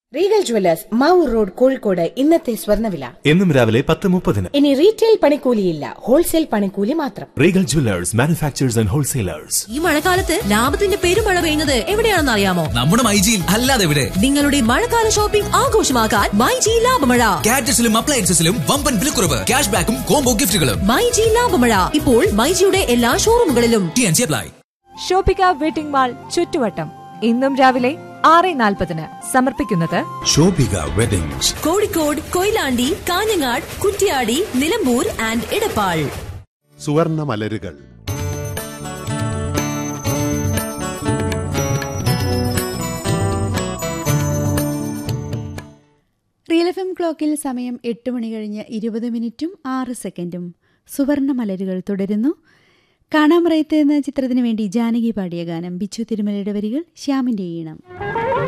Regal jewellers Mavoor road Kozhikode ഇന്നത്തെ സ്വർണ്ണവില എന്നും രാവിലെ പത്ത് മുപ്പതിന് ഇനി റീറ്റെയിൽ പണിക്കൂലിയില്ല ഹോൾസെയിൽ പണിക്കൂലി മാത്രം Regal jewellers manufacturers and wholesalers ഈ മഴക്കാലത്ത് ലാഭത്തിന്റെ പെരുമഴ പെയ്യുന്നത് എവിടെയാണെന്ന് അറിയാമോ നമ്മുടെ മൈജിയിൽ അല്ലാതെ എവിടെ നിങ്ങളുടെ മഴക്കാല ഷോപ്പിംഗ് ആഘോഷമാക്കാൻ മൈജി ലാഭമഴ ഗാഡ്ജറ്റ്സിലും അപ്ലയൻസസിലും വമ്പൻ വിലക്കുറവ് ക്യാഷ് ബാക്കും കോംബോ ഗിഫ്റ്റുകളും മൈജി ലാഭമഴ ഇപ്പോൾ മൈജിയുടെ എല്ലാ ഷോറൂമുകളിലും T N C apply Shobhika wedding mall ചുറ്റുവട്ടം ഇന്നും രാവിലെ ആറ് നാൽപ്പതിന് സമർപ്പിക്കുന്നത് ശോഭിക വെഡിങ്സ് കോഴിക്കോട് കൊയിലാണ്ടി കാഞ്ഞങ്ങാട് കുറ്റ്യാടി നിലമ്പൂർ ആൻഡ് ഇടപ്പാൾ സുവർണ മലരുകൾ റിയൽ എഫ് എം ക്ലോക്കിൽ സമയം എട്ട് മണി കഴിഞ്ഞ് ഇരുപത് മിനിറ്റും ആറ് സെക്കൻഡും സുവർണ മലരുകൾ തുടരുന്നു കാണാമറയത്ത് എന്ന ചിത്രത്തിനു വേണ്ടി ജാനകി പാടിയ ഗാനം ബിച്ചു തിരുമലയുടെ വരികൾ ശ്യാമിന്റെ ഈണം